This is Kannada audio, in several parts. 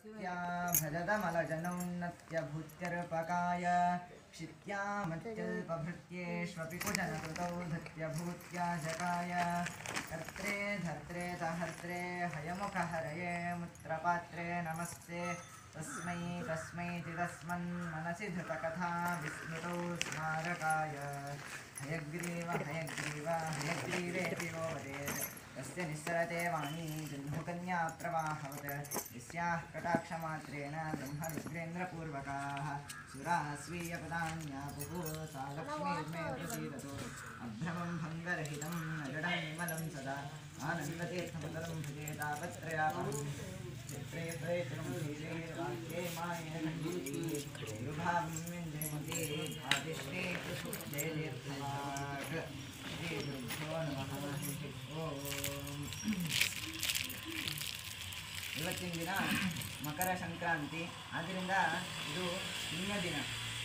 स्वस्त्या भजदमलजनौन्नत्य भूत्यर्पकाय क्षित्यामत्यल्पभृत्येष्वपि कुजनकृतौ धृत्यभूत्या जकाय कर्त्रे धर्त्रे सहर्त्रे हयमुखहरये मुत्रपात्रे नमस्ते तस्मै तस्मैति तस्मन् मनसि धृतकथा विस्मृतौ स्मारकाय हयग्रीव हयग्रीव हयग्रीवेति यो वदेत् यस्य निस्सरते वाणी जह्नुकन्या प्रवाहवत् यस्याः कटाक्षमात्रेण ब्रह्मरुद्रेन्द्रपूर्वकाः सुराः स्वीयपदान्यापुः सा लक्ष्मीर्मे प्रसीदतु अभ्रमं भङ्गरहितं नजडं विमलं सदा आनन्दतीर्थमङ्गलं भजे तापत्रयापहं चित्रे प्रयत्नं लीले वाक्ये मायेन गुरुभावं विञ्जयन्ति आदिष्टे जयतीर्थवाक् श्रीगुरुभ्यो नमः ಓಂ ಇವತ್ತಿನ ದಿನ ಮಕರ ಸಂಕ್ರಾಂತಿ ಆದ್ದರಿಂದ ಇದು ಪುಣ್ಯ ದಿನ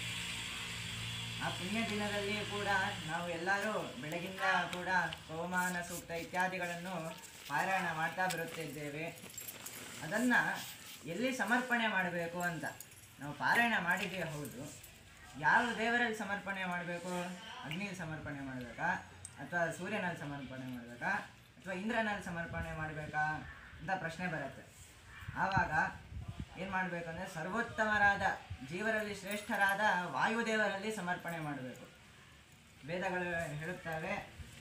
ಆ ಪುಣ್ಯ ದಿನದಲ್ಲಿ ಕೂಡ ನಾವು ಎಲ್ಲರೂ ಬೆಳಗಿಂದ ಕೂಡ ಪವಮಾನ ಸೂಕ್ತ ಇತ್ಯಾದಿಗಳನ್ನು ಪಾರಾಯಣ ಮಾಡ್ತಾ ಬರುತ್ತಿದ್ದೇವೆ ಅದನ್ನು ಎಲ್ಲಿ ಸಮರ್ಪಣೆ ಮಾಡಬೇಕು ಅಂತ ನಾವು ಪಾರಾಯಣ ಮಾಡಿದ್ದೀವಿ ಹೌದು ಯಾವ ದೇವರಲ್ಲಿ ಸಮರ್ಪಣೆ ಮಾಡಬೇಕು ಅಗ್ನಿಯಲ್ಲಿ ಸಮರ್ಪಣೆ ಮಾಡಬೇಕಾ ಅಥವಾ ಸೂರ್ಯನಲ್ಲಿ ಸಮರ್ಪಣೆ ಮಾಡಬೇಕಾ ಅಥವಾ ಇಂದ್ರನಲ್ಲಿ ಸಮರ್ಪಣೆ ಮಾಡಬೇಕಾ ಅಂತ ಪ್ರಶ್ನೆ ಬರುತ್ತೆ ಆವಾಗ ಏನು ಮಾಡಬೇಕು ಅಂದರೆ ಸರ್ವೋತ್ತಮರಾದ ಜೀವರಲ್ಲಿ ಶ್ರೇಷ್ಠರಾದ ವಾಯುದೇವರಲ್ಲಿ ಸಮರ್ಪಣೆ ಮಾಡಬೇಕು ವೇದಗಳು ಹೇಳುತ್ತವೆ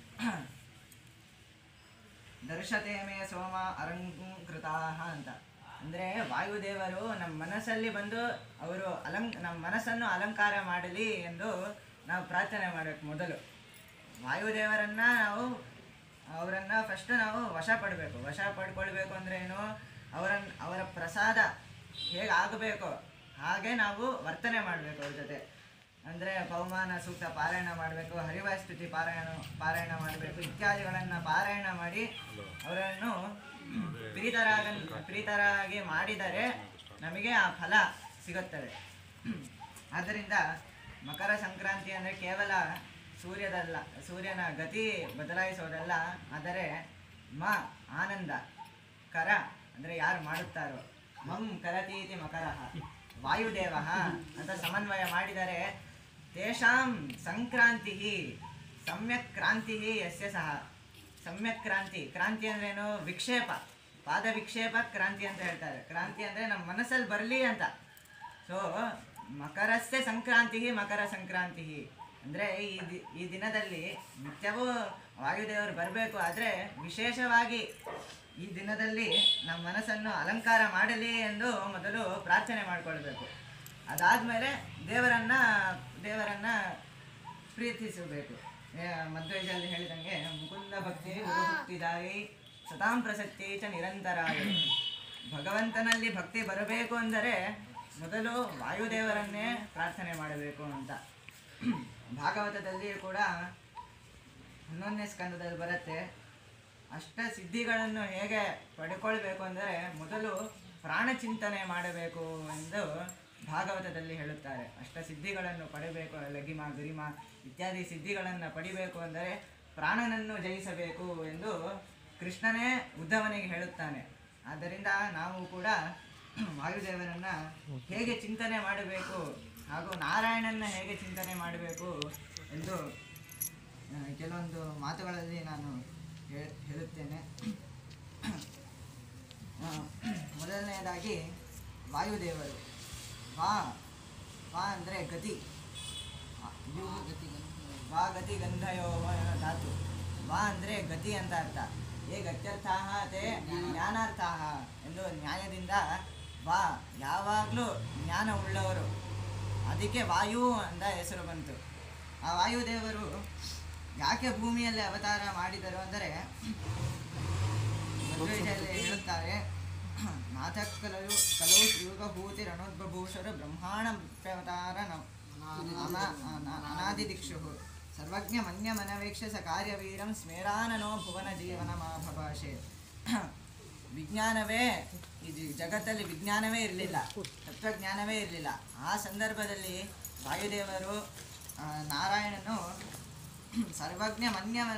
ದರ್ಶತೆ ಮೇ ಸೋಮ ಅಲಂಕೃತಾಹ ಅಂತ ಅಂದರೆ ವಾಯುದೇವರು ನಮ್ಮ ಮನಸ್ಸಲ್ಲಿ ಬಂದು ಅವರು ಅಲಂ ನಮ್ಮ ಮನಸ್ಸನ್ನು ಅಲಂಕಾರ ಮಾಡಲಿ ಎಂದು ನಾವು ಪ್ರಾರ್ಥನೆ ಮಾಡಬೇಕು ಮೊದಲು ವಾಯುದೇವರನ್ನ ನಾವು ಅವರನ್ನ ಫಸ್ಟ್ ನಾವು ವಶ ಪಡಬೇಕು ವಶ ಪಡ್ಕೊಳ್ಬೇಕು ಅಂದ್ರೆ ಏನು ಅವರನ್ನ ಅವರ ಪ್ರಸಾದ ಹೇಗೆ ಆಗಬೇಕು ಹಾಗೆ ನಾವು ವರ್ತನೆ ಮಾಡಬೇಕು ಅವ್ರ ಜೊತೆ ಅಂದರೆ ಪವಮಾನ ಸೂಕ್ತ ಪಾರಾಯಣ ಮಾಡಬೇಕು ಹರಿವಾಯ ಸ್ತುತಿ ಪಾರಾಯಣ ಪಾರಾಯಣ ಮಾಡಬೇಕು ಇತ್ಯಾದಿಗಳನ್ನು ಪಾರಾಯಣ ಮಾಡಿ ಅವರನ್ನು ಪ್ರೀತರಾಗ ಪ್ರೀತರಾಗಿ ಮಾಡಿದರೆ ನಮಗೆ ಆ ಫಲ ಸಿಗುತ್ತದೆ ಆದ್ದರಿಂದ ಮಕರ ಸಂಕ್ರಾಂತಿ ಅಂದರೆ ಕೇವಲ ಸೂರ್ಯದಲ್ಲ ಸೂರ್ಯನ ಗತಿ ಬದಲಾಯಿಸೋದಲ್ಲ ಆದರೆ ಮ ಆನಂದ ಕರ ಅಂದರೆ ಯಾರು ಮಾಡುತ್ತಾರೋ ಮಂ ಕರತೀತಿ ಮಕರಃ ವಾಯುದೇವ ಅಂತ ಸಮನ್ವಯ ಮಾಡಿದರೆ ತೇಷಾಂ ಸಂಕ್ರಾಂತಿ ಸಮ್ಯಕ್ ಕ್ರಾಂತಿ ಯಸ್ಯ ಸಹ ಸಮ್ಯಕ್ ಕ್ರಾಂತಿ ಕ್ರಾಂತಿ ಅಂದ್ರೇನು ವಿಕ್ಷೇಪ ಪಾದ ವಿಕ್ಷೇಪ ಕ್ರಾಂತಿ ಅಂತ ಹೇಳ್ತಾರೆ ಕ್ರಾಂತಿ ಅಂದರೆ ನಮ್ಮ ಮನಸ್ಸಲ್ಲಿ ಬರಲಿ ಅಂತ ಸೊ ಮಕರಸ್ಯ ಸಂಕ್ರಾಂತಿ ಮಕರ ಸಂಕ್ರಾಂತಿ ಅಂದರೆ ಈ ದಿ ಈ ದಿನದಲ್ಲಿ ನಿತ್ಯವೂ ವಾಯುದೇವರು ಬರಬೇಕು ಆದರೆ ವಿಶೇಷವಾಗಿ ಈ ದಿನದಲ್ಲಿ ನಮ್ಮ ಮನಸ್ಸನ್ನು ಅಲಂಕಾರ ಮಾಡಲಿ ಎಂದು ಮೊದಲು ಪ್ರಾರ್ಥನೆ ಮಾಡಿಕೊಳ್ಬೇಕು ಅದಾದಮೇಲೆ ದೇವರನ್ನ ದೇವರನ್ನ ಪ್ರೀತಿಸಬೇಕು ಮಧ್ವೇಜಲ್ಲಿ ಹೇಳಿದಂಗೆ ಮುಕುಂದ ಭಕ್ತಿ ಗುರುಭಕ್ತಿದಾಯಿ ಸತಾಂ ಪ್ರಸಕ್ತಿ ಚ ನಿರಂತರಾಯ ಭಗವಂತನಲ್ಲಿ ಭಕ್ತಿ ಬರಬೇಕು ಅಂದರೆ ಮೊದಲು ವಾಯುದೇವರನ್ನೇ ಪ್ರಾರ್ಥನೆ ಮಾಡಬೇಕು ಅಂತ ಭಾಗವತದಲ್ಲಿ ಕೂಡ ಹನ್ನೊಂದನೇ ಸ್ಕಂದದಲ್ಲಿ ಬರುತ್ತೆ ಅಷ್ಟ ಸಿದ್ಧಿಗಳನ್ನು ಹೇಗೆ ಪಡ್ಕೊಳ್ಬೇಕು ಅಂದರೆ ಮೊದಲು ಪ್ರಾಣ ಚಿಂತನೆ ಮಾಡಬೇಕು ಎಂದು ಭಾಗವತದಲ್ಲಿ ಹೇಳುತ್ತಾರೆ ಅಷ್ಟ ಸಿದ್ಧಿಗಳನ್ನು ಪಡಿಬೇಕು ಲಗಿಮ ಗರಿಮ ಇತ್ಯಾದಿ ಸಿದ್ಧಿಗಳನ್ನು ಪಡಿಬೇಕು ಅಂದರೆ ಪ್ರಾಣನನ್ನು ಜಯಿಸಬೇಕು ಎಂದು ಕೃಷ್ಣನೇ ಉದ್ಧವನಿಗೆ ಹೇಳುತ್ತಾನೆ ಆದ್ದರಿಂದ ನಾವು ಕೂಡ ವಾಯುದೇವರನ್ನು ಹೇಗೆ ಚಿಂತನೆ ಮಾಡಬೇಕು ಹಾಗೂ ನಾರಾಯಣನ ಹೇಗೆ ಚಿಂತನೆ ಮಾಡಬೇಕು ಎಂದು ಆ, ಕೆಲವೊಂದು ಮಾತುಗಳಲ್ಲಿ ನಾನು ಹೇ- ಹೇಳುತ್ತೇನೆ ಆ, ಮೊದಲನೆಯದಾಗಿ ವಾಯುದೇವರು ವಾ ವಾ ಅಂದರೆ ಗತಿ ಆ, ಯು ವಾ ಗತಿ ಗಂಧಯೋ ಧಾತು ವಾ ಅಂದರೆ ಗತಿ ಅಂತ ಅರ್ಥ ಏ ಗತ್ಯರ್ಥ ತೇ ಜ್ಞಾನಾರ್ಥ ಎಂದು ನ್ಯಾಯದಿಂದ ವಾ ಯಾವಾಗಲೂ ಜ್ಞಾನ ಉಳ್ಳವರು ಅದಕ್ಕೆ ವಾಯು ಅಂತ ಹೆಸರು ಬಂತು ಆ ವಾಯುದೇವರು ಯಾಕೆ ಭೂಮಿಯಲ್ಲಿ ಅವತಾರ ಮಾಡಿದರು ಅಂದರೆ ಮಧ್ವೇಜಲ್ಲಿ ಹೇಳುತ್ತಾರೆ ನಾಥ ಕಲವು ಕಲವು ಯುಗಭೂತಿ ರಣೋದ್ಭೂಷರು ಬ್ರಹ್ಮಾಣ ಪ್ರವತಾರ ನ ಅಮ- ಅನ- ಅನಾದಿ ದಿಕ್ಷು ಸರ್ವಜ್ಞ ಮನ್ಯ ಮನವೇಕ್ಷ ಸ ಕಾರ್ಯವೀರಂ ಸ್ಮೇರಾನನೋ ಭುವನ ಜೀವನ ಮಾಭಭಾಷೆ ವಿಜ್ಞಾನವೇ ಈ ಜಿ- ಜಗತ್ತಲ್ಲಿ ವಿಜ್ಞಾನವೇ ಇರಲಿಲ್ಲ ತತ್ವಜ್ಞಾನವೇ ಇರಲಿಲ್ಲ ಆ ಸಂದರ್ಭದಲ್ಲಿ ವಾಯುದೇವರು ಆ, ನಾರಾಯಣನು ಸರ್ವಜ್ಞ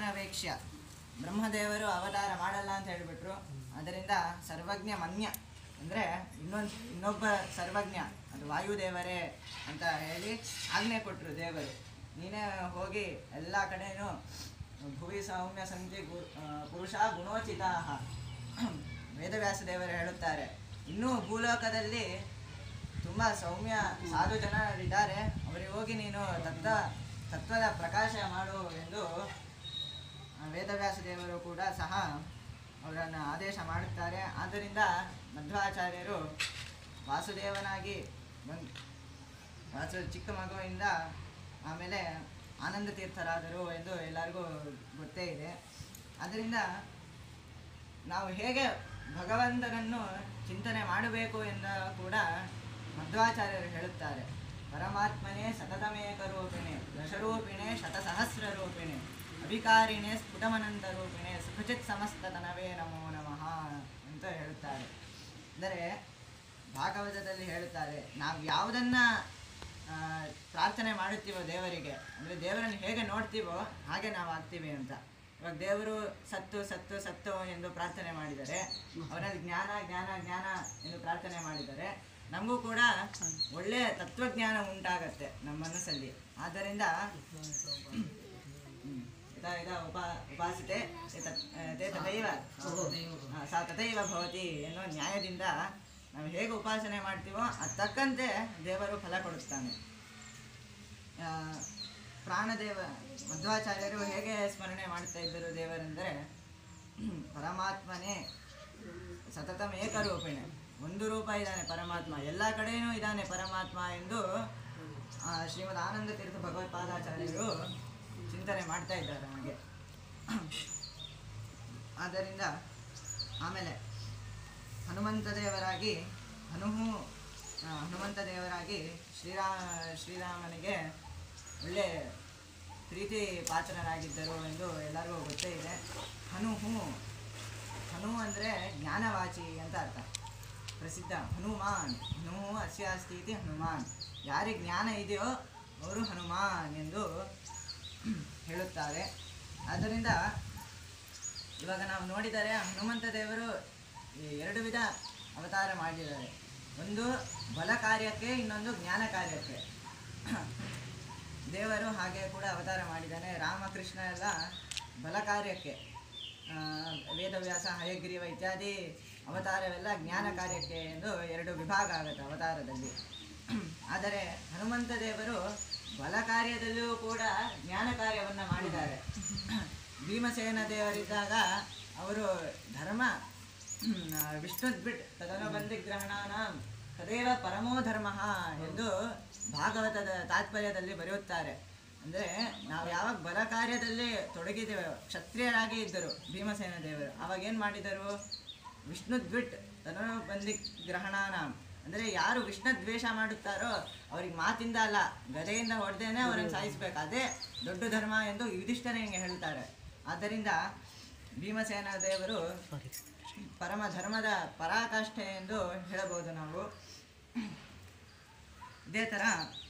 ಮನ್ಯವನವೇಕ್ಷ್ಯ ಬ್ರಹ್ಮದೇವರು ಅವತಾರ ಮಾಡಲ್ಲ ಅಂತ ಹೇಳಿಬಿಟ್ರು ಅದರಿಂದ ಸರ್ವಜ್ಞ ಮನ್ಯ ಅಂದರೆ ಇನ್ನೊಂದು ಇನ್ನೊಬ್ಬ ಸರ್ವಜ್ಞ ಅದು ವಾಯುದೇವರೇ ಅಂತ ಹೇಳಿ ಆಜ್ಞೆ ಕೊಟ್ಟರು ದೇವರು ನೀನೇ ಹೋಗಿ ಎಲ್ಲ ಕಡೆನೂ ಭುವಿ ಸೌಮ್ಯ ಸಂಖ್ಯೆ ಗು ಆ, ಪುರುಷ ಗುಣೋಚಿತ ವೇದವ್ಯಾಸ ದೇವರು ಹೇಳುತ್ತಾರೆ ಇನ್ನೂ ಭೂಲೋಕದಲ್ಲಿ ತುಂಬ ಸೌಮ್ಯ ಸಾಧು ಜನರಿದ್ದಾರೆ ಅವರಿಗೆ ಹೋಗಿ ನೀನು ತತ್ವ ತತ್ವದ ಪ್ರಕಾಶ ಮಾಡು ಎಂದು ಆ, ವೇದವ್ಯಾಸ ದೇವರು ಕೂಡ ಸಹ ಅವರನ್ನು ಆದೇಶ ಮಾಡುತ್ತಾರೆ ಆದ್ದರಿಂದ ಮಧ್ವಾಚಾರ್ಯರು ವಾಸುದೇವನಾಗಿ ಬಂದು ವಾಸು ಚಿಕ್ಕ ಮಗುವಿಂದ ಆಮೇಲೆ ಆನಂದ ತೀರ್ಥರಾದರು ಎಂದು ಎಲ್ಲರಿಗೂ ಗೊತ್ತೇ ಇದೆ ಆದ್ದರಿಂದ ನಾವು ಹೇಗೆ ಭಗವಂತನನ್ನು ಚಿಂತನೆ ಮಾಡಬೇಕು ಎಂದು ಕೂಡ ಮಧ್ವಾಚಾರ್ಯರು ಹೇಳುತ್ತಾರೆ ಪರಮಾತ್ಮನೇ ಸತತಮೇಕ ರೂಪಿಣೆ ದಶರೂಪಿಣೆ ಶತಸಹಸ್ರ ರೂಪಿಣೆ ಅವಿಕಾರಿಣೆ ಸ್ಫುಟಮನಂತ ರೂಪಿಣೆ ಸುಖಚಿತ್ ಸಮಸ್ತತನವೇ ನಮೋ ನಮಃ ಅಂತ ಹೇಳುತ್ತಾರೆ ಅಂದರೆ ಭಾಗವತದಲ್ಲಿ ಹೇಳುತ್ತಾರೆ ನಾವು ಯಾವುದನ್ನ ಆ, ಪ್ರಾರ್ಥನೆ ಮಾಡುತ್ತೀವೋ ದೇವರಿಗೆ ಅಂದರೆ ದೇವರನ್ನು ಹೇಗೆ ನೋಡ್ತೀವೋ ಹಾಗೆ ನಾವು ಆಗ್ತೀವಿ ಅಂತ ಇವಾಗ ದೇವರು ಸತ್ತು ಸತ್ತು ಸತ್ತು ಎಂದು ಪ್ರಾರ್ಥನೆ ಮಾಡಿದರೆ ಅವನಲ್ಲಿ ಜ್ಞಾನ ಜ್ಞಾನ ಜ್ಞಾನ ಎಂದು ಪ್ರಾರ್ಥನೆ ಮಾಡಿದರೆ ನಮಗೂ ಕೂಡ ಒಳ್ಳೆಯ ತತ್ವಜ್ಞಾನ ಉಂಟಾಗತ್ತೆ ನಮ್ಮ ಮನಸ್ಸಲ್ಲಿ ಆದ್ದರಿಂದ ಹ್ಮ್. ಯಥಾ ಯಥಾ ಉಪ ಉಪಾಸಿತೆ ತೇ ತತ್- ತೇ ತಥೈವ ಹಾ, ಸಾ ತಥೈವ ಭವತಿ ಎನ್ನುವ ನ್ಯಾಯದಿಂದ ನಾವು ಹೇಗೆ ಉಪಾಸನೆ ಮಾಡ್ತೀವೋ ಅದು ತಕ್ಕಂತೆ ದೇವರು ಫಲ ಕೊಡುತ್ತಾನೆ ಆ, ಪ್ರಾಣದೇವ ಮಧ್ವಾಚಾರ್ಯರು ಹೇಗೆ ಸ್ಮರಣೆ ಮಾಡ್ತಾ ಇದ್ದರು ದೇವರೆಂದರೆ ಪರಮಾತ್ಮನೇ ಸತತಂ ಏಕರೂಪಿಣೆ ಒಂದು ರೂಪ ಇದ್ದಾನೆ ಪರಮಾತ್ಮ ಎಲ್ಲ ಕಡೆಯೂ ಇದ್ದಾನೆ ಪರಮಾತ್ಮ ಎಂದು ಆ, ಶ್ರೀಮದ್ ಆನಂದ ತೀರ್ಥ ಭಗವತ್ಪಾದಾಚಾರ್ಯರು ಚಿಂತನೆ ಮಾಡ್ತಾ ಇದ್ದಾರೆ ಹಾಗೆ ಆದ್ದರಿಂದ ಆಮೇಲೆ ಹನುಮಂತ ದೇವರಾಗಿ ಹನುಹು ಆ, ಹನುಮಂತ ದೇವರಾಗಿ ಶ್ರೀರಾಮ ಶ್ರೀರಾಮನಿಗೆ ಒಳ್ಳೆ ಪ್ರೀತಿ ಪಾತ್ರರಾಗಿದ್ದರು ಎಂದು ಎಲ್ಲರಿಗೂ ಗೊತ್ತೇ ಇದೆ ಹನುಹು ಹನು ಅಂದರೆ ಜ್ಞಾನವಾಚಿ ಅಂತ ಅರ್ಥ ಪ್ರಸಿದ್ಧ ಹನುಮಾನ್ ಹನು ಅಸ್ಯ ಅಸ್ತಿ ಇತಿ ಹನುಮಾನ್ ಯಾರಿಗೆ ಜ್ಞಾನ ಇದೆಯೋ ಅವರು ಹನುಮಾನ್ ಎಂದು ಹೇಳುತ್ತಾರೆ ಆದ್ದರಿಂದ ಇವಾಗ ನಾವು ನೋಡಿದರೆ ಹನುಮಂತ ದೇವರು ಈ ಎರಡು ವಿಧ ಅವತಾರ ಮಾಡಿದ್ದಾರೆ ಒಂದು ಬಲ ಕಾರ್ಯಕ್ಕೆ ಇನ್ನೊಂದು ಜ್ಞಾನ ಕಾರ್ಯಕ್ಕೆ ದೇವರು ಹಾಗೆ ಕೂಡ ಅವತಾರ ಮಾಡಿದ್ದಾನೆ ರಾಮಕೃಷ್ಣ ಎಲ್ಲ ಬಲ ಕಾರ್ಯಕ್ಕೆ ಆ, ವೇದವ್ಯಾಸ ಹಯಗ್ರೀವ ಇತ್ಯಾದಿ ಅವತಾರವೆಲ್ಲ ಜ್ಞಾನ ಕಾರ್ಯಕ್ಕೆ ಎಂದು ಎರಡು ವಿಭಾಗ ಆಗುತ್ತೆ ಅವತಾರದಲ್ಲಿ ಆದರೆ ಹನುಮಂತ ದೇವರು ಬಲ ಕಾರ್ಯದಲ್ಲಿಯೂ ಕೂಡ ಜ್ಞಾನ ಕಾರ್ಯವನ್ನು ಮಾಡಿದ್ದಾರೆ ಭೀಮಸೇನ ದೇವರಿದ್ದಾಗ ಅವರು ಧರ್ಮ ವಿಷ್ಣುದ್ಬಿಟ್ ತದನುಬಂಧಿ ಗ್ರಹಣಾನ ತದೇವ ಪರಮೋ ಧರ್ಮ ಎಂದು ಭಾಗವತದ ತಾತ್ಪರ್ಯದಲ್ಲಿ ಬರೆಯುತ್ತಾರೆ ಅಂದರೆ ನಾವು ಯಾವಾಗ ಬಲ ಕಾರ್ಯದಲ್ಲಿ ತೊಡಗಿದ್ದೇವೆ ಕ್ಷತ್ರಿಯರಾಗಿ ಇದ್ದರು ಭೀಮಸೇನ ದೇವರು ಅವಾಗ ಏನು ಮಾಡಿದರು ವಿಷ್ಣುದ್ವಿಟ್ ತದನುಬಂಧಿ ಗ್ರಹಣಾನ ಅಂದರೆ ಯಾರು ವಿಷ್ಣು ದ್ವೇಷ ಮಾಡುತ್ತಾರೋ ಅವ್ರಿಗೆ ಮಾತಿಂದ ಅಲ್ಲ ಗದೆಯಿಂದ ಹೊಡೆದೇನೆ ಅವರನ್ನು ಸಾಯಿಸ್ಬೇಕು ಅದೇ ದೊಡ್ಡ ಧರ್ಮ ಎಂದು ಯುಧಿಷ್ಠನಿಗೆ ಹೇಳ್ತಾರೆ ಆದ್ದರಿಂದ ಭೀಮಸೇನ ದೇವರು ಪರಮ ಧರ್ಮದ ಪರಾಕಾಷ್ಠೆ ಎಂದು ಹೇಳಬಹುದು ನಾವು ಇದೇ ಥರ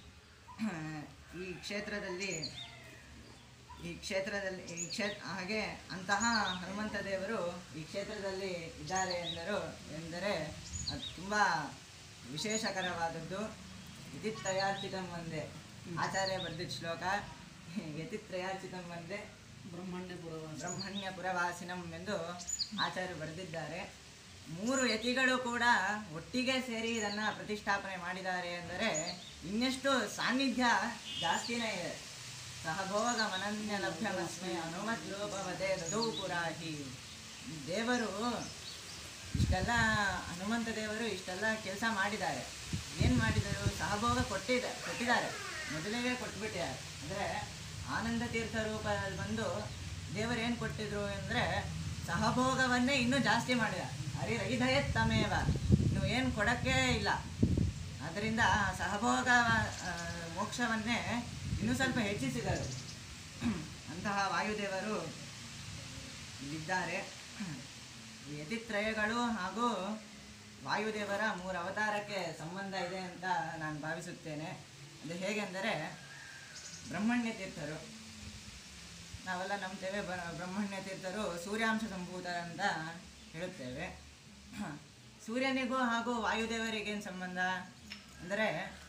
ಈ ಕ್ಷೇತ್ರದಲ್ಲಿ ಈ ಕ್ಷೇತ್ರದಲ್ಲಿ ಈ ಕ್ಷೇತ್ರ ಹಾಗೆ ಅಂತಹ ಹನುಮಂತ ದೇವರು ಈ ಕ್ಷೇತ್ರದಲ್ಲಿ ಇದ್ದಾರೆ ಎಂದರು ಎಂದರೆ ಅದು ತುಂಬ ವಿಶೇಷಕರವಾದದ್ದು ಯತಿತ್ರಯಾರ್ಚಿತಂ ಒಂದೇ ಆಚಾರ್ಯ ಬರೆದಿದ್ದ ಶ್ಲೋಕ ಯತಿತ್ರಯಾರ್ಚಿತಂ ಒಂದೇ ಬ್ರಹ್ಮಣ್ಯ ಪುರವಾಸ ಬ್ರಹ್ಮಣ್ಯ ಪುರವಾಸಿನಂ ಎಂದು ಆಚಾರ್ಯರು ಬರೆದಿದ್ದಾರೆ ಮೂರು ಯತಿಗಳು ಕೂಡ ಒಟ್ಟಿಗೆ ಸೇರಿ ಇದನ್ನು ಪ್ರತಿಷ್ಠಾಪನೆ ಮಾಡಿದ್ದಾರೆ ಎಂದರೆ ಇನ್ನೆಷ್ಟು ಸಾನ್ನಿಧ್ಯ ಜಾಸ್ತಿನೇ ಇದೆ ಸಹಭೋಗ ಮನನ್ಯ ಲಭ್ಯಮಸ್ಮೈ ಅನುಮತ್ ಲೋಪವದೆ ದದೌ ಪುರಾಹಿ ದೇವರು ಇಷ್ಟೆಲ್ಲ ಹನುಮಂತ ದೇವರು ಇಷ್ಟೆಲ್ಲ ಕೆಲಸ ಮಾಡಿದ್ದಾರೆ ಏನು ಮಾಡಿದರು ಸಹಭೋಗ ಕೊಟ್ಟಿದ್ದ ಕೊಟ್ಟಿದ್ದಾರೆ ಮೊದಲಿಗೆ ಕೊಟ್ಬಿಟ್ಟಿದ್ದಾರೆ ಅಂದರೆ ಆನಂದ ತೀರ್ಥ ರೂಪದಲ್ಲಿ ಬಂದು ದೇವರು ಏನು ಕೊಟ್ಟಿದ್ರು ಅಂದರೆ ಸಹಭೋಗವನ್ನೇ ಇನ್ನೂ ಜಾಸ್ತಿ ಮಾಡಿದ ಹರಿರೈಧಯತ್ ತಮೇವ ನೀವು ಏನು ಕೊಡೋಕ್ಕೆ ಇಲ್ಲ ಅದರಿಂದ ಆ ಸಹಭೋಗ ಆ, ಮೋಕ್ಷವನ್ನೇ ಇನ್ನೂ ಸ್ವಲ್ಪ ಹೆಚ್ಚಿಸಿದರು ಅಂತಹ ವಾಯುದೇವರು ಇಲ್ಲಿದ್ದಾರೆ ಈ ಯತಿತ್ರಯಗಳು ಹಾಗೂ ವಾಯುದೇವರ ಮೂರು ಅವತಾರಕ್ಕೆ ಸಂಬಂಧ ಇದೆ ಅಂತ ನಾನು ಭಾವಿಸುತ್ತೇನೆ ಅದು ಹೇಗೆಂದರೆ ಬ್ರಹ್ಮಣ್ಯ ತೀರ್ಥರು ನಾವೆಲ್ಲ ನಂಬ್ತೇವೆ ಬ ಬ್ರಹ್ಮಣ್ಯ ತೀರ್ಥರು ಸೂರ್ಯಾಂಶ ಸಂಭೂತ ಅಂತ ಹೇಳುತ್ತೇವೆ ಸೂರ್ಯನಿಗೂ ಹಾಗೂ ವಾಯುದೇವರಿಗೇನು ಸಂಬಂಧ ಅಂದರೆ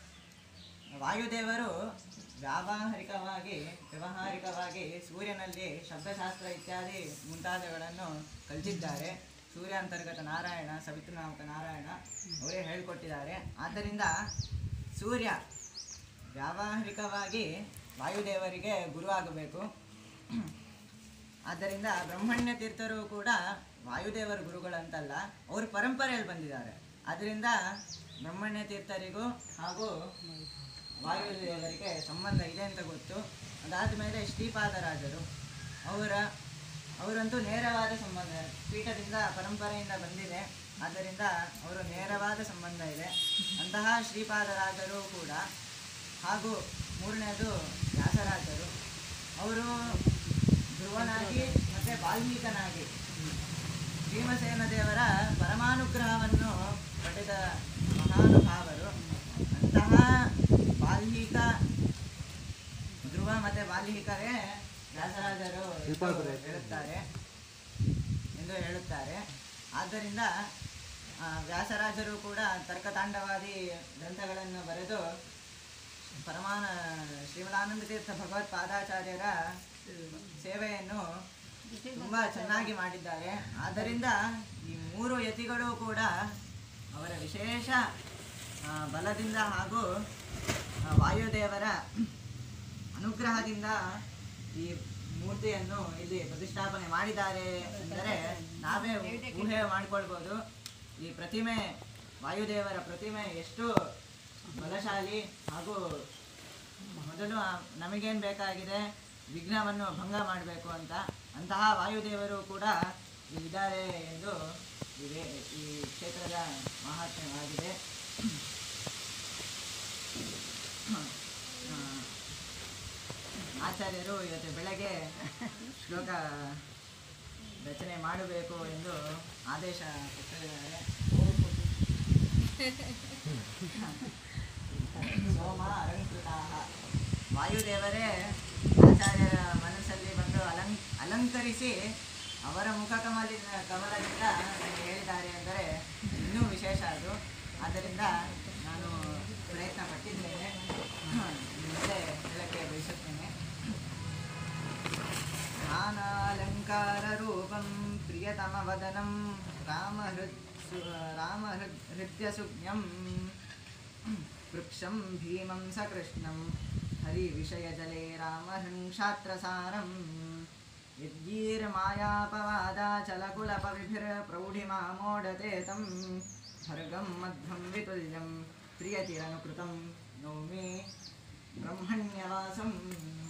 ವಾಯುದೇವರು ವ್ಯಾವಹಾರಿಕವಾಗಿ ವ್ಯಾವಹಾರಿಕವಾಗಿ ಸೂರ್ಯನಲ್ಲಿ ಶಬ್ದಶಾಸ್ತ್ರ ಇತ್ಯಾದಿ ಮುಂತಾದವುಗಳನ್ನು ಕಲಿತಿದ್ದಾರೆ ಸೂರ್ಯ ಅಂತರ್ಗತ ನಾರಾಯಣ ಸವಿತೃನಾಮಕ ನಾರಾಯಣ ಅವರೇ ಹೇಳಿಕೊಟ್ಟಿದ್ದಾರೆ ಆದ್ದರಿಂದ ಸೂರ್ಯ ವ್ಯಾವಹಾರಿಕವಾಗಿ ವಾಯುದೇವರಿಗೆ ಗುರು ಆಗಬೇಕು ಆದ್ದರಿಂದ ಬ್ರಹ್ಮಣ್ಯ ತೀರ್ಥರು ಕೂಡ ವಾಯುದೇವರ ಗುರುಗಳಂತಲ್ಲ ಅವರು ಪರಂಪರೆಯಲ್ಲಿ ಬಂದಿದ್ದಾರೆ ಅದರಿಂದ ಬ್ರಹ್ಮಣ್ಯ ತೀರ್ಥರಿಗೂ ಹಾಗೂ ವಾಯುದೇವರಿಗೆ ಸಂಬಂಧ ಇದೆ ಅಂತ ಗೊತ್ತು ಅದಾದ ಮೇಲೆ ಶ್ರೀಪಾದರಾಜರು ಅವರ ಅವರಂತೂ ನೇರವಾದ ಸಂಬಂಧ ಪೀಠದಿಂದ ಪರಂಪರೆಯಿಂದ ಬಂದಿದೆ ಆದ್ದರಿಂದ ಅವರು ನೇರವಾದ ಸಂಬಂಧ ಇದೆ ಅಂತಹ ಶ್ರೀಪಾದರಾಜರು ಕೂಡ ಹಾಗೂ ಮೂರನೇದು ವ್ಯಾಸರಾಜರು ಅವರು ಧ್ರುವನಾಗಿ ಮತ್ತು ವಾಲ್ಮೀಕನಾಗಿ ಭೀಮಸೇನ ದೇವರ ಪರಮಾನುಗ್ರಹವನ್ನು ಪಡೆದ ಮಹಾನುಭಾವರು ಅಂತಹ ವಾಲ್ಮೀಕ ಧ್ರುವ ಮತ್ತು ವಾಲ್ಮೀಕರೇ ವ್ಯಾಸರಾಜರು ಎಂದು ಹೇಳುತ್ತಾರೆ ಎಂದು ಹೇಳುತ್ತಾರೆ ಆದ್ದರಿಂದ ಆ, ವ್ಯಾಸರಾಜರು ಕೂಡ ತರ್ಕತಾಂಡವಾದಿ ಗ್ರಂಥಗಳನ್ನು ಬರೆದು ಪರಮಾನ ಶ್ರೀಮದಾನಂದ ತೀರ್ಥ ಭಗವತ್ ಪಾದಾಚಾರ್ಯರ ಸೇವೆಯನ್ನು ತುಂಬ ಚೆನ್ನಾಗಿ ಮಾಡಿದ್ದಾರೆ ಆದ್ದರಿಂದ ಈ ಮೂರು ಯತಿಗಳು ಕೂಡ ಅವರ ವಿಶೇಷ ಆ, ಬಲದಿಂದ ಹಾಗೂ ಆ, ವಾಯುದೇವರ ಅನುಗ್ರಹದಿಂದ ಈ ಮೂರ್ತಿಯನ್ನು ಇಲ್ಲಿ ಪ್ರತಿಷ್ಠಾಪನೆ ಮಾಡಿದ್ದಾರೆ ಎಂದರೆ ನಾವೇ ಊಹೆ ಮಾಡಿಕೊಳ್ಬೋದು ಈ ಪ್ರತಿಮೆ ವಾಯುದೇವರ ಪ್ರತಿಮೆ ಎಷ್ಟು ಬಲಶಾಲಿ ಹಾಗೂ ಮೊದಲು ಆ- ನಮಗೇನು ಬೇಕಾಗಿದೆ ವಿಘ್ನವನ್ನು ಭಂಗ ಮಾಡಬೇಕು ಅಂತ ಅಂತಹ ವಾಯುದೇವರು ಕೂಡ ಇದ್ದಾರೆ ಎಂದು ಇದೆ ಈ ಕ್ಷೇತ್ರದ ಮಹಾತ್ಮ್ಯವಾಗಿದೆ ಆ, ಆಚಾರ್ಯರು ಇವತ್ತು ಬೆಳಗ್ಗೆ ಶ್ಲೋಕ ರಚನೆ ಮಾಡಬೇಕು ಎಂದು ಆದೇಶ ಕೊಟ್ಟಿದ್ದಾರೆ ಸೋಮ ಅಲಂಕೃತಾ ವಾಯುದೇವರೇ ಆಚಾರ್ಯರ ಮನಸ್ಸಲ್ಲಿ ಬಂದು ಅಲಂ ಅಲಂಕರಿಸಿ ಅವರ ಮುಖ ಕಮಲಿ ಕಮಲದಿಂದ ನನಗೆ ಹೇಳಿದ್ದಾರೆ ಎಂದರೆ ಇನ್ನೂ ವಿಶೇಷ ಅದು ಆದ್ದರಿಂದ ನಾನು ಪ್ರಯತ್ನ ಪಟ್ಟಿದ್ದೇನೆ ಮುಂದೆ ಹೇಳಕ್ಕೆ ಬಯಸುತ್ತೇನೆ ಜ್ಞಾನಾಲಂಕಾರರೂಪಂ ಪ್ರಿಯತಮವದನಂ ರಾಮಹೃತ್ ರಾಮಹೃದ್ ಹೃದ್ಯಸುಜ್ಞಂ ವೃಕ್ಷಂ ಭೀಮಂ ಸಕೃಷ್ಣಂ ಹರಿವಿಷಯಜಲೆ ರಾಮಹೃಂಕ್ಷಾತ್ರಸಾರಂ ಯದ್ಗೀರ್ಮಾಯಾಪವಾದಾಚಲಕುಲಪವಿಭಿರ್ಪ್ರೌಢಿಮಾಮೋಡತೆ तं ಭರ್ಗಂ ಮಧ್ವಂ ವಿತುಲ್ಯಂ ಪ್ರಿಯತಿರನುಕೃतं ನೌಮಿ ಬ್ರಹ್ಮಣ್ಯವಾಸಂ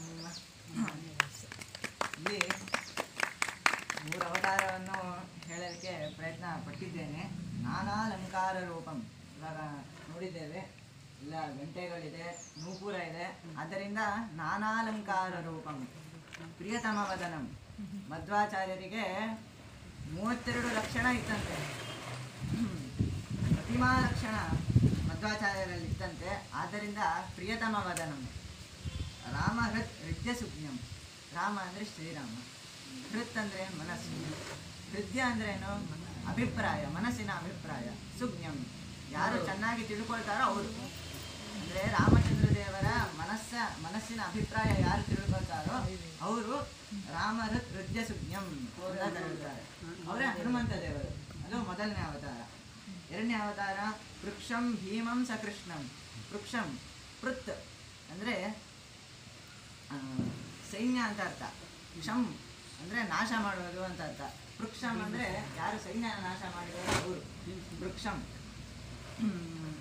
ಇಲ್ಲಿ ಮೂರು ಅವತಾರವನ್ನು ಹೇಳಲಿಕ್ಕೆ ಪ್ರಯತ್ನ ಪಟ್ಟಿದ್ದೇನೆ ನಾನಾಲಂಕಾರ ರೂಪಂ ಇವಾಗ ನೋಡಿದ್ದೇವೆ ಇಲ್ಲ ಗಂಟೆಗಳಿದೆ ನೂಪುರ ಇದೆ ಆದ್ದರಿಂದ ನಾನಾಲಂಕಾರ ರೂಪಂ ಪ್ರಿಯತಮ ವದನಂ ಮಧ್ವಾಚಾರ್ಯರಿಗೆ ಮೂವತ್ತೆರಡು ಲಕ್ಷಣ ಇತ್ತಂತೆ ಪ್ರತಿಮಾ ಲಕ್ಷಣ ಮಧ್ವಾಚಾರ್ಯರಲ್ಲಿ ಇತ್ತಂತೆ ಆದ್ದರಿಂದ ಪ್ರಿಯತಮ ವದನಂ ರಾಮ ಹೃತ್ ಹೃದಯ ಸುಜ್ಞಂ ರಾಮ ಅಂದರೆ ಶ್ರೀರಾಮ ಹೃತ್ ಅಂದರೆ ಮನಸ್ಸು ಹೃದಯ ಅಂದ್ರೇನು ಅಭಿಪ್ರಾಯ ಮನಸ್ಸಿನ ಅಭಿಪ್ರಾಯ ಸುಜ್ಞಂ ಯಾರು ಚೆನ್ನಾಗಿ ತಿಳ್ಕೊಳ್ತಾರೋ ಅವರು ಅಂದರೆ ರಾಮಚಂದ್ರ ದೇವರ ಮನಸ್ಸ ಮನಸ್ಸಿನ ಅಭಿಪ್ರಾಯ ಯಾರು ತಿಳ್ಕೊಳ್ತಾರೋ ಅವರು ರಾಮ ಹೃತ್ ಹೃದಯ ಸುಜ್ಞಂ ಅಂತ ಕರೆಯುತ್ತಾರೆ ಅವರೇ ಹನುಮಂತ ದೇವರು ಅದು ಮೊದಲನೇ ಅವತಾರ ಎರಡನೇ ಅವತಾರ ವೃಕ್ಷಂ ಭೀಮಂ ಸಕೃಷ್ಣಂ ವೃಕ್ಷಂ ಪೃತ್ ಅಂದರೆ ಆ, ಸೈನ್ಯ ಅಂತ ಅರ್ಥ ಕ್ಷಮ್ ಅಂದರೆ ನಾಶ ಮಾಡೋದು ಅಂತ ಅರ್ಥ ವೃಕ್ಷಂ ಅಂದರೆ ಯಾರು ಸೈನ್ಯ ನಾಶ ಮಾಡಿದಾರೋ ಅವರು ವೃಕ್ಷಂ ಹ್ಮ್,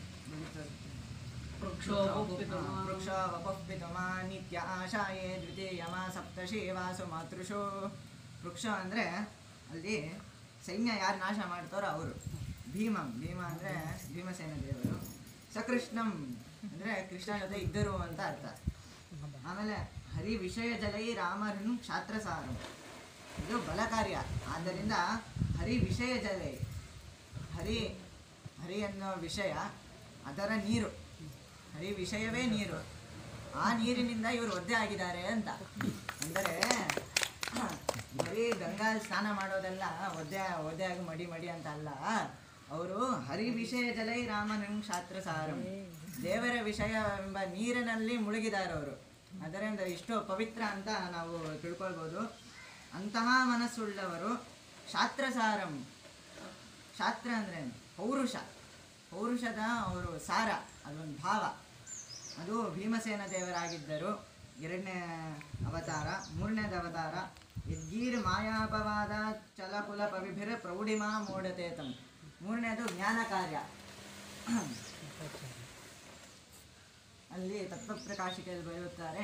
ವೃಕ್ಷ ವಪುಪಿತುಮಾ ನಿತ್ಯ ಆಶಾಯೇ ದ್ವಿತೀಯಮ ಸಪ್ತಶಿ ವಾಸು ಮಾತೃಶು ವೃಕ್ಷ ಅಂದರೆ ಅಲ್ಲಿ ಸೈನ್ಯ ಯಾರು ನಾಶ ಮಾಡ್ತಾರೋ ಅವರು ಭೀಮಂ ಭೀಮ ಅಂದರೆ ಭೀಮಸೇನ ದೇವರು ಸಕೃಷ್ಣಂ ಅಂದರೆ ಕೃಷ್ಣ ಜೊತೆ ಇದ್ದರು ಅಂತ ಅರ್ಥ ಆಮೇಲೆ ಹರಿ ವಿಷಯ ಜಲೈ ರಾಮರನ್ನು ಕ್ಷಾತ್ರಸಾರಂ ಇದು ಬಲ ಕಾರ್ಯ ಆದ್ದರಿಂದ ಹರಿ ವಿಷಯ ಜಲೈ ಹರಿ ಹರಿ ಅನ್ನೋ ವಿಷಯ ಅದರ ನೀರು ಹರಿ ವಿಷಯವೇ ನೀರು ಆ ನೀರಿನಿಂದ ಇವರು ಒದ್ದೆ ಆಗಿದ್ದಾರೆ ಅಂತ ಅಂದರೆ ಬರೀ ಗಂಗಾ ಸ್ನಾನ ಮಾಡೋದೆಲ್ಲ ಒದ್ದೆ ಒದ್ದೆಯಾಗಿ ಮಡಿ ಮಡಿ ಅಂತ ಅಲ್ಲ ಅವರು ಹರಿ ವಿಷಯ ಜಲೈ ರಾಮನಂ ಶಾಸ್ತ್ರ ಸಾರಂ ದೇವರ ವಿಷಯವೆಂಬ ನೀರಿನಲ್ಲಿ ಮುಳುಗಿದ್ದಾರೆ ಅವರು ಅದರಿಂದ ಇಷ್ಟು ಪವಿತ್ರ ಅಂತ ನಾವು ತಿಳ್ಕೊಳ್ಬೋದು ಅಂತಹ ಮನಸ್ಸುಳ್ಳವರು ಶಾಸ್ತ್ರಸಾರಂ ಶಾಸ್ತ್ರ ಅಂದ್ರೆ ಪೌರುಷ ಪೌರುಷದ ಅವರು ಸಾರ ಅದೊಂದು ಭಾವ ಅದು ಭೀಮಸೇನ ದೇವರಾಗಿದ್ದರು ಎರಡನೇ ಅವತಾರ ಮೂರನೇದು ಅವತಾರ ಯದ್ಗೀರ್ ಮಾಯಾಪವಾದ ಚಲಕುಲ ಪವಿಭಿರ ಪ್ರೌಢಿಮಾ ಮೋಡತೇತಂ ಮೂರನೇದು ಜ್ಞಾನ ಕಾರ್ಯ ಅಲ್ಲಿ ತತ್ವಪ್ರಕಾಶಿಕೆಯಲ್ಲಿ ಬರೆಯುತ್ತಾರೆ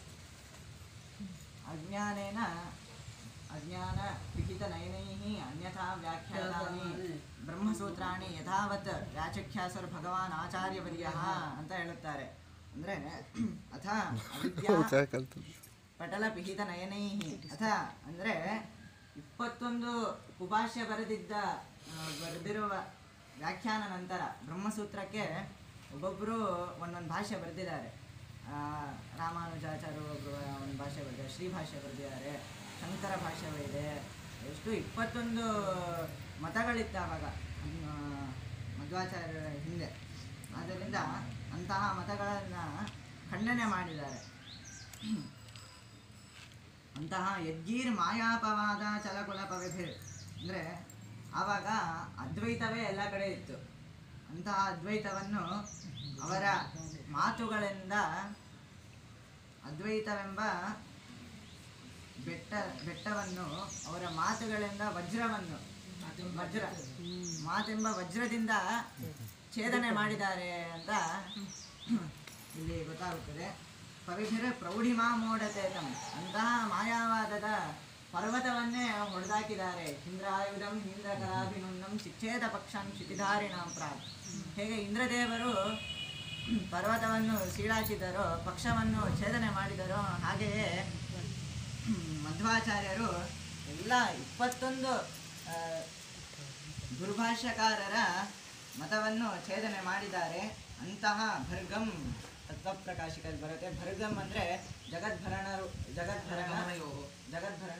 ಅಜ್ಞಾನೇನ ಅಜ್ಞಾನ ವಿಹಿತ ನಯನೈಃ ಅನ್ಯಥಾ ವ್ಯಾಖ್ಯಾತಾನಿ ಬ್ರಹ್ಮಸೂತ್ರಾಣಿ ಯಥಾವತ್ ವ್ಯಾಚಖ್ಯಾಸರು ಭಗವಾನ್ ಆಚಾರ್ಯವರ್ಯಃ ಅಂತ ಹೇಳುತ್ತಾರೆ ಅಂದ್ರೆ ಅಥ ಅವಿದ್ಯಾ ಪಟಲ ಪಿಹಿತ ನಯನೈಃ ಅಥ ಅಂದ್ರೆ ಇಪ್ಪತ್ತೊಂದು ಕುಭಾಷ್ಯ ಬರೆದಿದ್ದ ಆ, ಬರೆದಿರುವ ವ್ಯಾಖ್ಯಾನ ನಂತರ ಬ್ರಹ್ಮಸೂತ್ರಕ್ಕೆ ಒಬ್ಬೊಬ್ಬರು ಒಂದೊಂದು ಭಾಷೆ ಬರೆದಿದ್ದಾರೆ ಆ, ರಾಮಾನುಜಾಚಾರ್ಯರು ಒಬ್ಬರು ಒಂದು ಭಾಷೆ ಬರೆದಿದ್ದಾರೆ ಶ್ರೀ ಭಾಷೆ ಬರೆದಿದ್ದಾರೆ ಶಂಕರ ಭಾಷೆ ಇದೆ ಎಷ್ಟು ಇಪ್ಪತ್ತೊಂದು ಮತಗಳಿತ್ತು ಆವಾಗ ಆ, ಮಧ್ವಾಚಾರ್ಯರ ಹಿಂದೆ ಆದ್ದರಿಂದ ಅಂತಹ ಮತಗಳನ್ನು ಖಂಡನೆ ಮಾಡಿದ್ದಾರೆ ಅಂತಹ ಯಜ್ಜೀರ್ ಮಾಯಾಪವಾದ ಚಲಕುಲ ಪವಿಭಿರ್ ಅಂದರೆ ಆವಾಗ ಅದ್ವೈತವೇ ಎಲ್ಲ ಕಡೆ ಇತ್ತು ಅಂತಹ ಅದ್ವೈತವನ್ನು ಅವರ ಮಾತುಗಳಿಂದ ಅದ್ವೈತವೆಂಬ ಬೆಟ್ಟ ಬೆಟ್ಟವನ್ನು ಅವರ ಮಾತುಗಳಿಂದ ವಜ್ರವನ್ನು ವಜ್ರ ಮಾತೆಂಬ ವಜ್ರದಿಂದ ಛೇದನೆ ಮಾಡಿದ್ದಾರೆ ಅಂತ ಇಲ್ಲಿ ಗೊತ್ತಾಗುತ್ತದೆ ಪವಿತ್ರ ಪ್ರೌಢಿಮಾ ಮೋಡತೇತಂ ಅಂತಹ ಮಾಯಾವಾದದ ಪರ್ವತವನ್ನೇ ಹೊಡೆದಾಕಿದ್ದಾರೆ ಇಂದ್ರಾಯುಧಂ ಇಂದ್ರ ಕಲಾಭಿನುಂದಂ ಶಿಕ್ಷೇದ ಪಕ್ಷಂ ಶಿತಿಧಾರಿಣಾಂ ಪ್ರಾಗ್ ಹೇಗೆ ಇಂದ್ರದೇವರು ಪರ್ವತವನ್ನು ಸೀಳಾಕಿದರೋ ಪಕ್ಷವನ್ನು ಛೇದನೆ ಮಾಡಿದರೋ ಹಾಗೆಯೇ ಮಧ್ವಾಚಾರ್ಯರು ಎಲ್ಲ ಇಪ್ಪತ್ತೊಂದು ಆ, ದುರ್ಭಾಷ್ಯಕಾರರ ಮತವನ್ನು ಛೇದನೆ ಮಾಡಿದ್ದಾರೆ ಅಂತಹ ಭರ್ಗಂ ತತ್ವಪ್ರಕಾಶಿಕಲ್ಲಿ ಬರುತ್ತೆ ಭರ್ಗಂ ಅಂದರೆ ಜಗದ್ಭರಣರು ಜಗದ್ಭರಣ ಜಗದ್ಭರಣ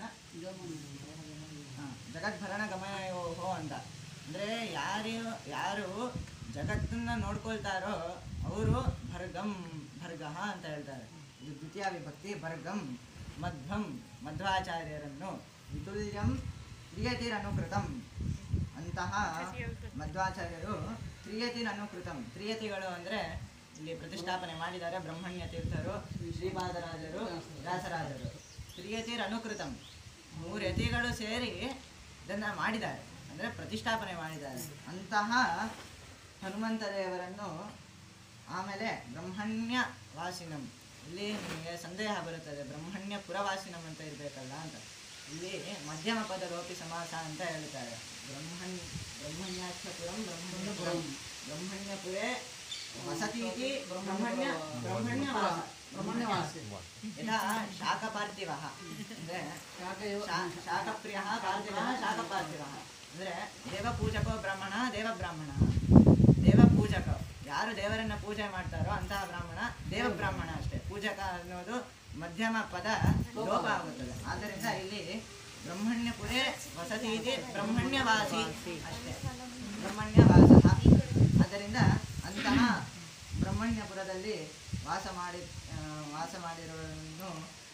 ಹಾ, ಜಗದ್ಭರಣ ಗಮಯೋಹೋ ಅಂತ ಅಂದರೆ ಯಾರು ಯಾರು ಜಗತ್ತನ್ನ ನೋಡ್ಕೊಳ್ತಾರೋ ಅವರು ಭರ್ಗಂ ಭರ್ಗಃ ಅಂತ ಹೇಳ್ತಾರೆ ಇದು ದ್ವಿತೀಯ ವಿಭಕ್ತಿ ಭರ್ಗಂ ಮಧ್ವಂ ಮಧ್ವಾಚಾರ್ಯರನ್ನು ವಿತುಲ್ಯಂ ತ್ರಿಯತಿರನುಕೃತಂ ಅಂತಹ ಮಧ್ವಾಚಾರ್ಯರು ತ್ರಿಯತಿರನುಕೃತಂ ತ್ರಿಯತಿಗಳು ಅಂದರೆ ಇಲ್ಲಿ ಪ್ರತಿಷ್ಠಾಪನೆ ಮಾಡಿದ್ದಾರೆ ಬ್ರಹ್ಮಣ್ಯ ತೀರ್ಥರು ಶ್ರೀಪಾದರಾಜರು ವ್ಯಾಸರಾಜರು ತ್ರಿಯತಿರ್ ಅನುಕೃತಂ ಮೂರು ಯತಿಗಳು ಸೇರಿ ಇದನ್ನು ಮಾಡಿದ್ದಾರೆ ಅಂದರೆ ಪ್ರತಿಷ್ಠಾಪನೆ ಮಾಡಿದ್ದಾರೆ ಅಂತಹ ಹನುಮಂತ ದೇವರನ್ನು ಆಮೇಲೆ ಬ್ರಹ್ಮಣ್ಯ ವಾಸಿನಂ ಇಲ್ಲಿ ನಿಮಗೆ ಸಂದೇಹ ಬರುತ್ತದೆ ಬ್ರಹ್ಮಣ್ಯ ಪುರವಾಸಿನಂ ಅಂತ ಇರಬೇಕಲ್ಲ ಅಂತ ಇಲ್ಲಿ ಮಧ್ಯಮ ಪದ ಲೋಪಿ ಸಮಾಸ ಅಂತ ಹೇಳ್ತಾರೆ ಬ್ರಹ್ಮಣ್ ಬ್ರಹ್ಮಣ್ಯಾಕ್ಷಪುರಂ ಬ್ರಹ್ಮಣ್ಯಪುರಂ ಬ್ರಹ್ಮಣ್ಯಪುರೇ ವಸತಿ ಇತಿ ಬ್ರಹ್ಮಣ್ಯ ಬ್ರಹ್ಮಣ್ಯವಾಸ ಬ್ರಹ್ಮಣ್ಯವಾಸ ಯಥಾ ಶಾಖಪಾರ್ಥಿವಃ ಅಂದರೆ ಶಾ- ಶಾಖಪ್ರಿಯಃ ಪಾರ್ಥಿವಃ ಶಾಖಪಾರ್ಥಿವಃ ಅಂದರೆ ದೇವಪೂಜಕೋ ಬ್ರಾಹ್ಮಣ ದೇವಬ್ರಾಹ್ಮಣ ದೇವಪೂಜಕ ಯಾರು ದೇವರನ್ನ ಪೂಜೆ ಮಾಡ್ತಾರೋ ಅಂತಹ ಬ್ರಾಹ್ಮಣ ದೇವಬ್ರಾಹ್ಮಣ ಅಷ್ಟೇ ಪೂಜಕ ಅನ್ನೋದು ಮಧ್ಯಮ ಪದ ಲೋಪ ಆಗುತ್ತದೆ ಆದ್ದರಿಂದ ಇಲ್ಲಿ ಬ್ರಹ್ಮಣ್ಯಪುರೇ ವಸತಿ ಇದೆ ಬ್ರಹ್ಮಣ್ಯವಾಸಿ ಅಷ್ಟೇ ಬ್ರಹ್ಮಣ್ಯವಾಸ ಆದ್ದರಿಂದ ಅಂತಹ ಬ್ರಹ್ಮಣ್ಯಪುರದಲ್ಲಿ ವಾಸ ಮಾಡಿ ಆ, ವಾಸ ಮಾಡಿರುವನು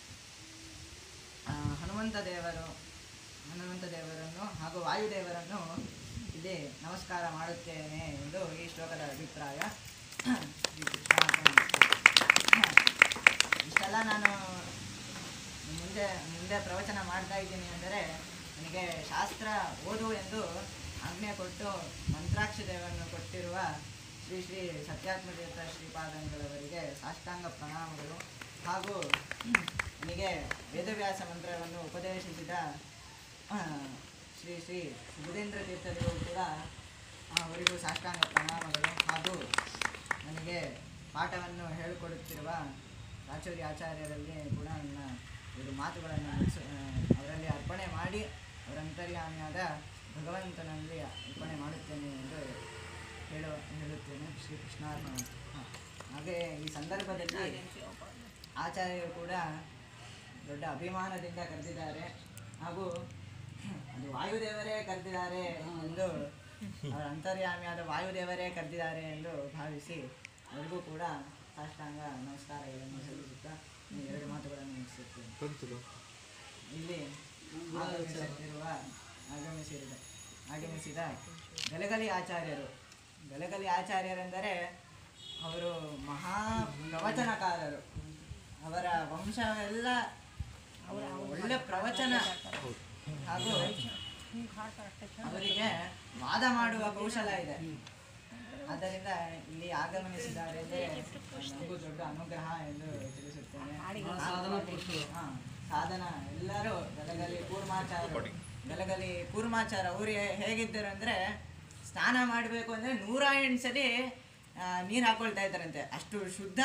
ಆ, ಹನುಮಂತ ದೇವರು ಹನುಮಂತ ದೇವರನ್ನು ಹಾಗೂ ವಾಯುದೇವರನ್ನು ಇಲ್ಲಿ ನಮಸ್ಕಾರ ಮಾಡುತ್ತೇನೆ ಎಂದು ಈ ಶ್ಲೋಕದ ಅಭಿಪ್ರಾಯ ಶ್ರೀ ಕೃಷ್ಣಾರ್ಪಣಮಸ್ತು. ಇಷ್ಟೆಲ್ಲ ನಾನು ಮುಂದೆ ಮುಂದೆ ಪ್ರವಚನ ಮಾಡ್ತಾ ಇದ್ದೀನಿ ಅಂದರೆ ನನಗೆ ಶಾಸ್ತ್ರ ಓದು ಎಂದು ಆಜ್ಞೆ ಕೊಟ್ಟು ಮಂತ್ರಾಕ್ಷಿ ದೇವರನ್ನು ಕೊಟ್ಟಿರುವ ಶ್ರೀ ಶ್ರೀ ಸತ್ಯಾತ್ಮತೀರ್ಥ ಶ್ರೀಪಾದಂಗಳವರಿಗೆ ಸಾಷ್ಟಾಂಗ ಪ್ರಣಾಮಗಳು ಹಾಗೂ ನನಗೆ ವೇದವ್ಯಾಸ ಮಂತ್ರವನ್ನು ಉಪದೇಶಿಸಿದ ಆ, ಶ್ರೀ ಶ್ರೀ ಸುಬುಧೇಂದ್ರ ತೀರ್ಥರಿಗೂ ಕೂಡ ಆ, ಅವರಿಗೂ ಸಾಷ್ಟಾಂಗ ಪ್ರಣಾಮಗಳು ಹಾಗೂ ನನಗೆ ಪಾಠವನ್ನು ಹೇಳಿಕೊಡುತ್ತಿರುವ ರಾಚೂರಿ ಆಚಾರ್ಯರಲ್ಲಿ ಕೂಡ ನನ್ನ ಒಂದು ಮಾತುಗಳನ್ನು ಮುಗಿಸ ಆ, ಅವರಲ್ಲಿ ಅರ್ಪಣೆ ಮಾಡಿ ಅವರ ಅಂತರ್ಯಾಮಿಯಾದ ಭಗವಂತನಲ್ಲಿ ಅರ್ಪಣೆ ಮಾಡುತ್ತೇನೆ ಎಂದು ಹೇಳು ಹೇಳುತ್ತೇನೆ ಶ್ರೀ ಕೃಷ್ಣಾರ್ಪಣ ಹಾಂ. ಹಾಗೆ ಈ ಸಂದರ್ಭದಲ್ಲಿ ಆಚಾರ್ಯರು ಕೂಡ ದೊಡ್ಡ ಅಭಿಮಾನದಿಂದ ಕರೆದಿದ್ದಾರೆ ಹಾಗೂ ಅದು ವಾಯುದೇವರೇ ಕರೆದಿದ್ದಾರೆ ಎಂದು ಅವರ ಅಂತರ್ಯಾಮಿಯಾದ ವಾಯುದೇವರೇ ಕರೆದಿದ್ದಾರೆ ಎಂದು ಭಾವಿಸಿ ಅವರಿಗೂ ಕೂಡ ಸಾಷ್ಟಾಂಗ ನಮಸ್ಕಾರಗಳನ್ನು ಸಲ್ಲಿಸುತ್ತಾ ಈ ಎರಡು ಮಾತುಗಳನ್ನು ಮುಗಿಸುತ್ತೇನೆ ಇಲ್ಲಿ ಆಗಮಿಸುತ್ತಿರುವ ಆಗಮಿಸಿದ ಆಗಮಿಸಿದ ಗಲಗಲಿ ಆಚಾರ್ಯರು ಗಲಗಲಿ ಆಚಾರ್ಯರೆಂದರೆ ಅವರು ಮಹಾ ಪ್ರವಚನಕಾರರು ಅವರ ವಂಶವೆಲ್ಲ ಒಳ್ಳೆ ಪ್ರವಚನ ಹಾಗೂ ಅವರಿಗೆ ವಾದ ಮಾಡುವ ಕೌಶಲ ಇದೆ ಆದ್ದರಿಂದ ಇಲ್ಲಿ ಆಗಮನಿಸಿದ್ದಾರೆ ಎಂದೇ ನನಗೂ ದೊಡ್ಡ ಅನುಗ್ರಹ ಎಂದು ತಿಳಿಸುತ್ತೇನೆ ಹಾ, ಸಾಧನ ಎಲ್ಲರೂ ಗಲಗಲಿ ಕೂರ್ಮಾಚಾರ ಗಲಗಲಿ ಕೂರ್ಮಾಚಾರ ಅವರು ಹೇಗಿದ್ದರು ಅಂದ್ರೆ ಸ್ನಾನ ಮಾಡಬೇಕು ಅಂದ್ರೆ ನೂರ ಎಂಟು ಸತಿ ನೀರು ಹಾಕೊಳ್ತಾ ಇದ್ದಾರಂತೆ ಅಷ್ಟು ಶುದ್ಧ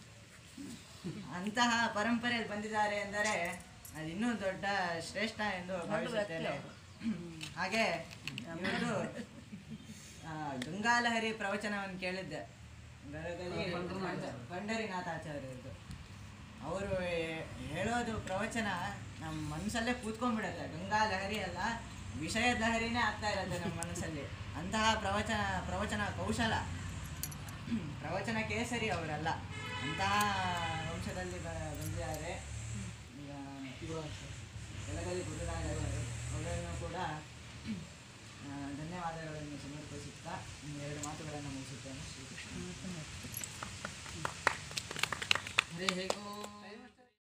ಅಂತಹ ಪರಂಪರೆಯಲ್ಲಿ ಬಂದಿದ್ದಾರೆ ಎಂದರೆ ಅದು ಇನ್ನೂ ದೊಡ್ಡ ಶ್ರೇಷ್ಠ ಎಂದು ಭಾವಿಸುತ್ತೇನೆ ಹಾಗೆ ಇವತ್ತು ಆ, ಗಂಗಾಲಹರಿ ಪ್ರವಚನವನ್ನು ಕೇಳಿದ್ದೆ ಗಲಗಲಿ ಪಂಡರಿನಾಥಾಚಾರ್ಯರದು ಅವರು ಹೇಳೋದು ಪ್ರವಚನ ನಮ್ಮ ಮನಸ್ಸಲ್ಲೇ ಕೂತ್ಕೊಂಡ್ಬಿಡುತ್ತೆ ಗಂಗಾ ಲಹರಿ ಅಲ್ಲ ವಿಷಯ ಲಹರಿನೇ ಆಗ್ತಾ ಇರುತ್ತೆ ನಮ್ಮ ಮನಸ್ಸಲ್ಲಿ ಅಂತಹ ಪ್ರವಚನ ಪ್ರವಚನ ಕೌಶಲ ಪ್ರವಚನ ಕೇಸರಿ ಅವರಲ್ಲ ಅಂತಹ ವಂಶದಲ್ಲಿ ಬ- ಬಂದಿದ್ದಾರೆ ಈಗ ಬೆಳಗಲಿ ಗುರುರಾಜರು ಅವರನ್ನು ಕೂಡ ಆ, ಧನ್ಯವಾದಗಳನ್ನು ಸಮರ್ಪಿಸುತ್ತಾ ಇನ್ನು ಎರಡು ಮಾತುಗಳನ್ನು ಮುಗಿಸುತ್ತೇನೆ ಶ್ರೀಕೃಷ್ಣ ಹರೇ ಹೇಗೋ